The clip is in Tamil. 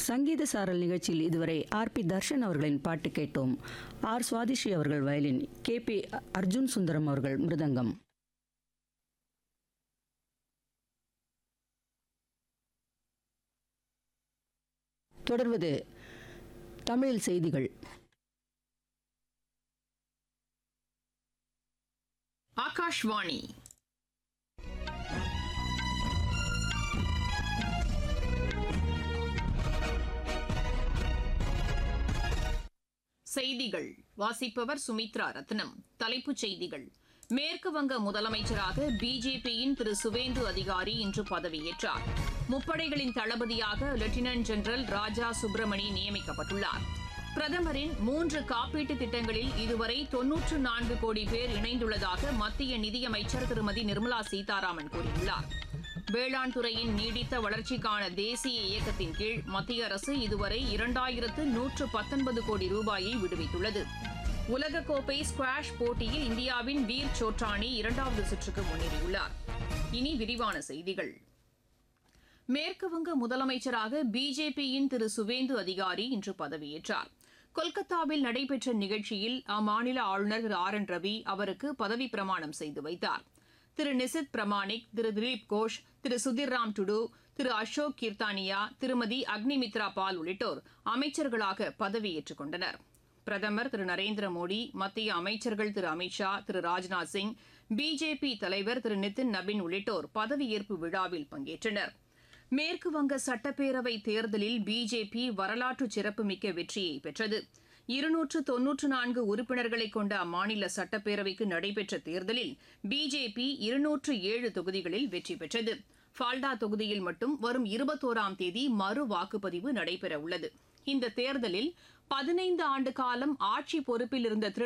சங்கீத சாரல் நிகழ்ச்சியில் இதுவரை ஆர் பி தர்ஷன் அவர்களின் பாட்டு கேட்டோம் ஆர் சுவாதிஸ்ரீ அவர்கள் violin K P Arjun Sundaram அவர்கள் மிருதங்கம் தொடர்வது தமிழில் செய்திகள் ஆகாஷ்வாணி செய்திகள் வாசிப்பவர் சுமித்ரா ரத்னம் தலைப்புச் செய்திகள் மேற்கு வங்க முதலமைச்சராக பிஜேபியின் திரு சுவேந்து அதிகாரி இன்று பதவியேற்றார் முப்படைகளின் தளபதியாக லெப்டினன்ட் ஜெனரல் ராஜா சுப்பிரமணி நியமிக்கப்பட்டுள்ளார் பிரதமரின் மூன்று காப்பீட்டு திட்டங்களில் இதுவரை தொன்னூற்று நான்கு கோடி பேர் இணைந்துள்ளதாக மத்திய நிதியமைச்சர் திருமதி நிர்மலா சீதாராமன் கூறியுள்ளார் வேளாண் துறையின் நீடித்த வளர்ச்சிக்கான தேசிய இயக்கத்தின் கீழ் மத்திய அரசு இதுவரை இரண்டாயிரத்து நூற்று பத்தொன்பது கோடி ரூபாயை விடுவித்துள்ளது உலகக்கோப்பை ஸ்குவாஷ் போட்டியில் இந்தியாவின் வீர் சோட்ரானி இரண்டாவது சுற்றுக்கு முன்னேறியுள்ளார் இனி விரிவான செய்திகள் மேற்குவங்க முதலமைச்சராக பிஜேபியின் திரு சுவேந்து அதிகாரி இன்று பதவியேற்றார் கொல்கத்தாவில் நடைபெற்ற நிகழ்ச்சியில் அம்மாநில ஆளுநர் திரு ஆர் என் ரவி அவருக்கு பதவிப் பிரமாணம் செய்து வைத்தார் திரு நிசித் பிரமாணிக் திரு திலீப் கோஷ் திரு சுதிர் ராம் டுடு திரு அசோக் கீர்த்தானியா திருமதி அக்னிமித்ரா பால் உள்ளிட்டோர் அமைச்சர்களாக பதவியேற்றுக் கொண்டனர் பிரதமர் திரு நரேந்திர மோடி மத்திய அமைச்சர்கள் திரு அமித்ஷா திரு ராஜ்நாத் சிங் பிஜேபி தலைவர் திரு நிதின் நபின் உள்ளிட்டோர் பதவியேற்பு விழாவில் பங்கேற்றனர் மேற்கு வங்க சட்டப்பேரவை தேர்தலில் பிஜேபி வரலாற்று சிறப்புமிக்க வெற்றியை பெற்றது இருநூற்று தொன்னூற்று நான்கு உறுப்பினர்களை கொண்ட அம்மாநில சட்டப்பேரவைக்கு நடைபெற்ற தேர்தலில் பிஜேபி இருநூற்று ஏழு தொகுதிகளில் வெற்றி பெற்றது ஃபால்டா தொகுதியில் மட்டும் வரும் இருபத்தோராம் தேதி மறு வாக்குப்பதிவு நடைபெற உள்ளது இந்த தேர்தலில் பதினைந்து ஆண்டு காலம் ஆட்சி பொறுப்பில் இருந்த திரு